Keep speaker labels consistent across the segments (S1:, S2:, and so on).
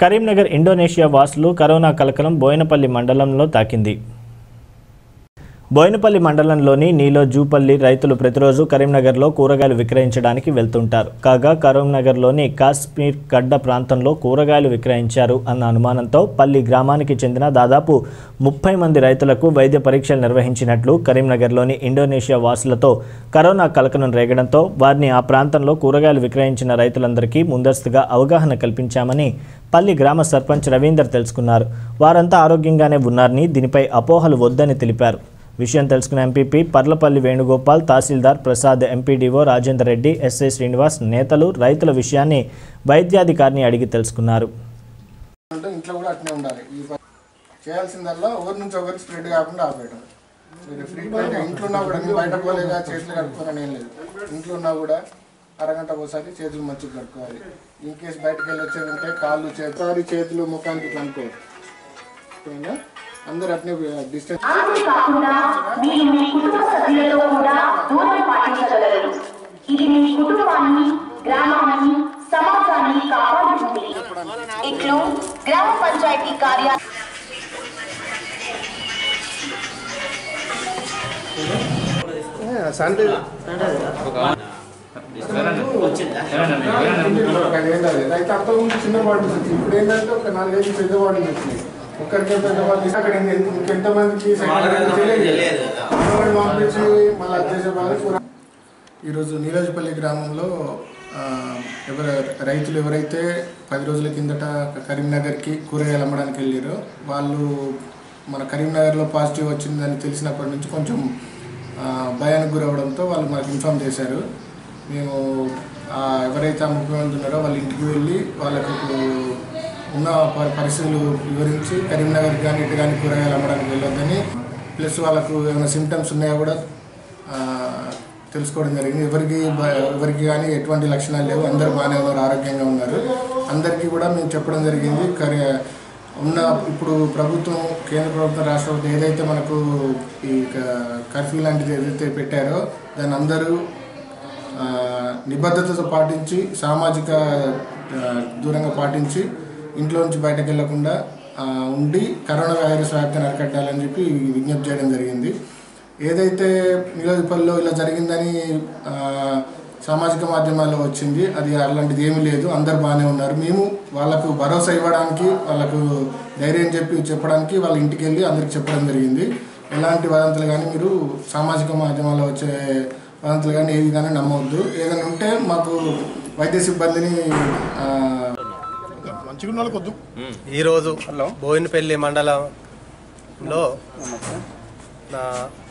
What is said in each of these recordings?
S1: Karimnagar Indonesia వాసులు corona కలకలం బోయినపల్లి మండలంలో తాకింది బోయినపల్లి మండలంలోని నీలో జూపల్లి రైతులు ప్రతిరోజు కరీంనగర్లో కూరగాయలు విక్రయించడానికి వెళ్తుంటారు కాగా కరీంనగర్లోని కాశ్మీర్ గడ్డ ప్రాంతంలో కూరగాయలు విక్రయించారు అన్న అనుమానంతో పల్లి గ్రామానికి చెందిన దాదాపు ముప్పై మంది రైతులకు వైద్య పరీక్షలు నిర్వహించినట్లు కరీంనగర్లోని ఇండోనేషియా వాసులతో కరోనా కలకలం రేగడంతో వారిని ఆ ప్రాంతంలో కూరగాయలు విక్రయించిన రైతులందరికీ ముందస్తుగా అవగాహన కల్పించామని పల్లి గ్రామ సర్పంచ్ రవీందర్ తెలుసుకున్నారు వారంతా ఆరోగ్యంగానే ఉన్నారని దీనిపై అపోహలు వద్దని తెలిపారు విషయం తెలుసుకున్న ఎంపీపీ పర్లపల్లి వేణుగోపాల్ తహసీల్దార్ ప్రసాద్ ఎంపీడీఓ రాజేందర్ రెడ్డి ఎస్ఐ శ్రీనివాస్ నేతలు రైతుల విషయాన్ని వైద్యాధికారిని అడిగి తెలుసుకున్నారు
S2: అంటే ఇంట్లో కూడా అట్నే ఉండాలి ఈ ప- చేయాల్సిందల్లా ఒకరి నుంచి ఒకరికి స్ప్రెడ్ కాకుండా ఆపేయడం మీరు ఫ్రీక్వెంట్ ఇంట్లో ఉన్నా కూడా నేను బయట పోలేగా చేతులు కడుక్కోవాలని ఏం లేదు ఇంట్లో ఉన్నా కూడా అరగంట ఒకసారి చేతులు మంచిగా కడుక్కోవాలి ఇన్ కేసు బయటకు వెళ్ళి వచ్చేది ఉంటే కాళ్ళు చేతులు చేతులు ముఖానికి ఇట్లా అనుకోవాలి ఓకేనా? అందరూ అట్నే డిస్టెన్స్
S3: అంతేకాకుండా మీరు మీ కుటుంబ సభ్యులతో కూడా దూరం పాటించగలరు ఇది మీ కుటుంబాన్ని గ్రామాన్ని సమాజాన్ని కాపాడుతుంది ఇట్లు గ్రామ పంచాయతీ కార్యాలయం
S2: అయితే అంతకుముందు చిన్న వార్డు వచ్చింది ఇప్పుడు ఏంటంటే ఒక నాలుగైదు పెద్ద వార్డులు వచ్చినాయి ఒక్కరికి పెద్ద వార్డు ఇస్తే అక్కడ ఎంత- ఇంకెంతమందికి సెక్రటరీకి తెలియదు ఎవరు పంపించి మళ్ళీ అధ్యక్ష బాగా ఈరోజు నీరాజపల్లి గ్రామంలో ఆ, ఎవరు రైతులు ఎవరైతే పది రోజుల కిందట కరీంనగర్కి కూరగాయలు అమ్మడానికి వెళ్ళారో వాళ్ళు మన కరీంనగర్లో పాజిటివ్ వచ్చిందని తెలిసినప్పటి నుంచి కొంచెం ఆ, భయానికి గురవడంతో వాళ్ళు మనకు ఇన్ఫామ్ చేశారు మేము ఆ, ఎవరైతే ఆ ముప్పై మంది ఉన్నారో వాళ్ళ ఇంటికి వెళ్ళి వాళ్ళకు ఉన్న ప- పరిస్థితులు వివరించి కరీంనగర్ కానీ ఇటు కానీ కూరగాయలు అమ్మడానికి వెళ్ళొద్దని ప్లస్ వాళ్ళకు ఏమైనా సిమ్టమ్స్ ఉన్నాయో కూడా ఆ, తెలుసుకోవడం జరిగింది ఎవరికి బ- ఎవరికి కానీ ఎటువంటి లక్షణాలు లేవు అందరూ బాగానే ఉన్నారు ఆరోగ్యంగా ఉన్నారు అందరికీ కూడా మేము చెప్పడం జరిగింది కరి ఉన్న ఇప్పుడు ప్రభుత్వం కేంద్ర ప్రభుత్వం రాష్ట్ర ప్రభుత్వం ఏదైతే మనకు ఈ కర్ఫ్యూ లాంటిది ఏదైతే పెట్టారో దాన్ని అందరూ ఆ, నిబద్ధతతో పాటించి సామాజిక ఆ, దూరంగా పాటించి ఇంట్లో నుంచి బయటకు వెళ్లకుండా ఆ, ఉండి కరోనా వైరస్ వ్యాప్తిని అరికట్టాలని చెప్పి విజ్ఞప్తి చేయడం జరిగింది ఏదైతే నియోజకవర్గంలో ఇలా జరిగిందని ఆ, సామాజిక మాధ్యమాల్లో వచ్చింది అది అలాంటిది ఏమీ లేదు అందరు బాగానే ఉన్నారు మేము వాళ్ళకు భరోసా ఇవ్వడానికి వాళ్ళకు ధైర్యం చెప్పి చెప్పడానికి వాళ్ళ ఇంటికి వెళ్ళి అందరికి చెప్పడం జరిగింది ఎలాంటి వదంతులు కానీ మీరు సామాజిక మాధ్యమాల్లో వచ్చే వదంతులు కానీ ఏవి కానీ నమ్మవద్దు ఏదైనా ఉంటే మాకు వైద్య సిబ్బందిని ఆ, మంచిగా ఉన్న వాళ్ళకి వద్దు
S4: ఈరోజు బోయినపల్లి మండలంలో నా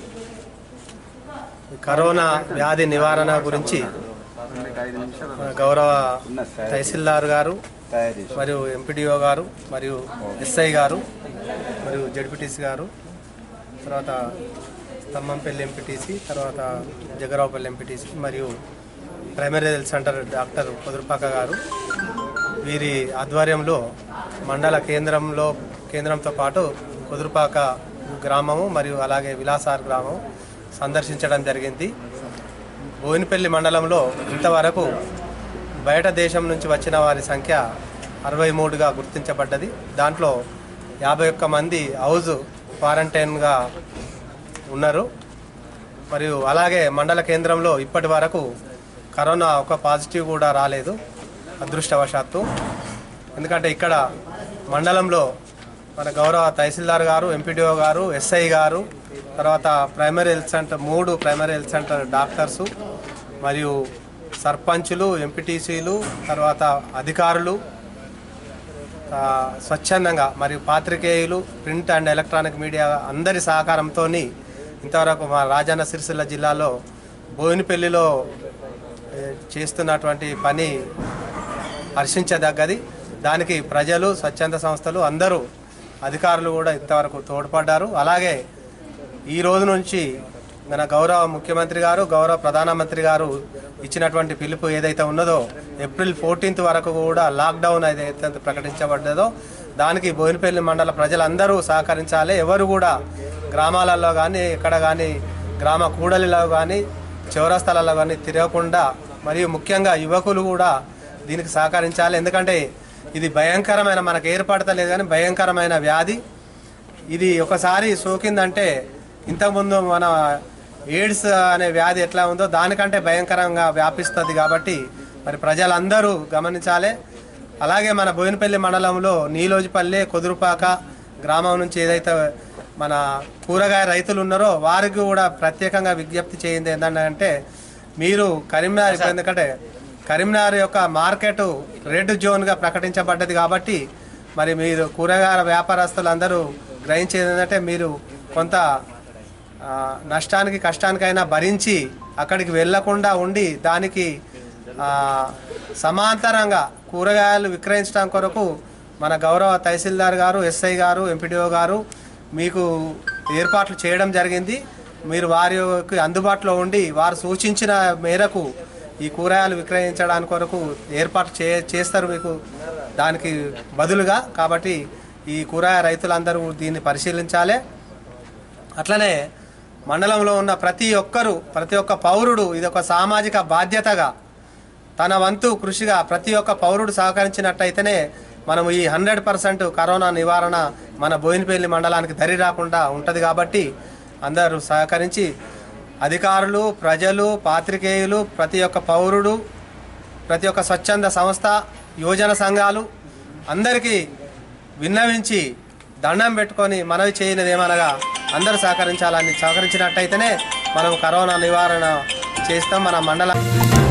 S4: కరోనా వ్యాధి నివారణ గురించి మన గౌరవ తహసీల్దార్ గారు మరియు ఎంపీడీఓ గారు మరియు ఎస్ఐ గారు మరియు జడ్పీటీసీ గారు తర్వాత స్తంభంపల్లి ఎంపీటీసీ తర్వాత జగరావుపల్లి ఎంపీటీసీ మరియు primary health centre doctor Kudurupaka గారు వీరి ఆధ్వర్యంలో మండల కేంద్రంలో కేంద్రంతో పాటు కుదురుపాక గ్రామము మరియు అలాగే విలాసార్ గ్రామం సందర్శించడం జరిగింది బోయినపల్లి మండలంలో ఇంతవరకు బయట దేశం నుంచి వచ్చిన వారి సంఖ్య అరవై మూడుగా గుర్తించబడ్డది దాంట్లో యాభై ఒక్క మంది హౌజ్ క్వారంటైన్గా ఉన్నారు మరియు అలాగే మండల కేంద్రంలో ఇప్పటి వరకు కరోనా ఒక పాజిటివ్ కూడా రాలేదు అదృష్టవశాత్తు ఎందుకంటే ఇక్కడ మండలంలో మన గౌరవ తహసీల్దార్ గారు ఎంపీడీఓ గారు ఎస్ఐ గారు తర్వాత ప్రైమరీ హెల్త్ సెంటర్ మూడు ప్రైమరీ హెల్త్ సెంటర్ డాక్టర్సు మరియు సర్పంచులు ఎంపీటీసీలు తర్వాత అధికారులు ఆ, స్వచ్ఛందంగా మరియు పాత్రికేయులు ప్రింట్ అండ్ ఎలక్ట్రానిక్ మీడియా అందరి సహకారంతో ఇంతవరకు మా రాజన్న సిరిసిల్ల జిల్లాలో బోయినపల్లిలో ఏ, చేస్తున్నటువంటి పని హర్షించదగ్గది దానికి ప్రజలు స్వచ్ఛంద సంస్థలు అందరూ అధికారులు కూడా ఇంతవరకు తోడ్పడ్డారు అలాగే ఈ రోజు నుంచి మన గౌరవ ముఖ్యమంత్రి గారు గౌరవ ప్రధానమంత్రి గారు ఇచ్చినటువంటి పిలుపు ఏదైతే ఉన్నదో ఏప్రిల్ ఫోర్టీన్త్ వరకు కూడా లాక్డౌన్ ఏదైతే ప్రకటించబడ్డదో దానికి బోయినపల్లి మండల ప్రజలందరూ సహకరించాలి ఎవరు కూడా గ్రామాలలో కానీ ఎక్కడ కానీ గ్రామ కూడలిలో కానీ చౌరస్థలాల్లో కానీ తిరగకుండా మరియు ముఖ్యంగా యువకులు కూడా దీనికి సహకరించాలి ఎందుకంటే ఇది భయంకరమైన మనకు ఏర్పడతలేదు కానీ భయంకరమైన వ్యాధి ఇది ఒకసారి సోకిందంటే ఇంతకుముందు మన ఎయిడ్స్ అనే వ్యాధి ఎట్లా ఉందో దానికంటే భయంకరంగా వ్యాపిస్తుంది కాబట్టి మరి ప్రజలందరూ గమనించాలి అలాగే మన బోయినపల్లి మండలంలో నీలోజిపల్లి కొదురుపాక గ్రామం నుంచి ఏదైతే మన కూరగాయ రైతులు ఉన్నారో వారికి కూడా ప్రత్యేకంగా విజ్ఞప్తి చేయింది ఏంటంటే మీరు కరీంనగర్ ఇప్పుడు ఎందుకంటే కరీంనగర్ యొక్క మార్కెట్ రెడ్ జోన్గా ప్రకటించబడ్డది కాబట్టి మరి మీరు కూరగాయల వ్యాపారస్తులందరూ గ్రహించేది ఏంటంటే మీరు కొంత ఆ, నష్టానికి కష్టానికైనా భరించి అక్కడికి వెళ్లకుండా ఉండి దానికి ఆ, సమాంతరంగా కూరగాయలు విక్రయించడం కొరకు మన గౌరవ తహసీల్దార్ గారు ఎస్ఐ గారు ఎంపీడీఓ గారు మీకు ఏర్పాట్లు చేయడం జరిగింది మీరు వారికి అందుబాటులో ఉండి వారు సూచించిన మేరకు ఈ కూరగాయలు విక్రయించడానికి కొరకు ఏర్పాటు చే చేస్తారు మీకు దానికి బదులుగా కాబట్టి ఈ కూరగాయ రైతులందరూ దీన్ని పరిశీలించాలి అట్లనే మండలంలో ఉన్న ప్రతి ఒక్కరూ ప్రతి ఒక్క పౌరుడు ఇది ఒక సామాజిక బాధ్యతగా తన వంతు కృషిగా ప్రతి ఒక్క పౌరుడు సహకరించినట్టయితేనే మనం ఈ హండ్రెడ్ పర్సెంట్ కరోనా నివారణ మన బోయినపల్లి మండలానికి దరి రాకుండా ఉంటుంది కాబట్టి అందరూ సహకరించి అధికారులు ప్రజలు పాత్రికేయులు ప్రతి ఒక్క పౌరుడు ప్రతి ఒక్క స్వచ్ఛంద సంస్థ యువజన సంఘాలు అందరికీ విన్నవించి దండం పెట్టుకొని మనవి చేయనిది ఏమనగా అందరూ సహకరించాలని సహకరించినట్టయితేనే మనం కరోనా నివారణ చేస్తాం మన మండల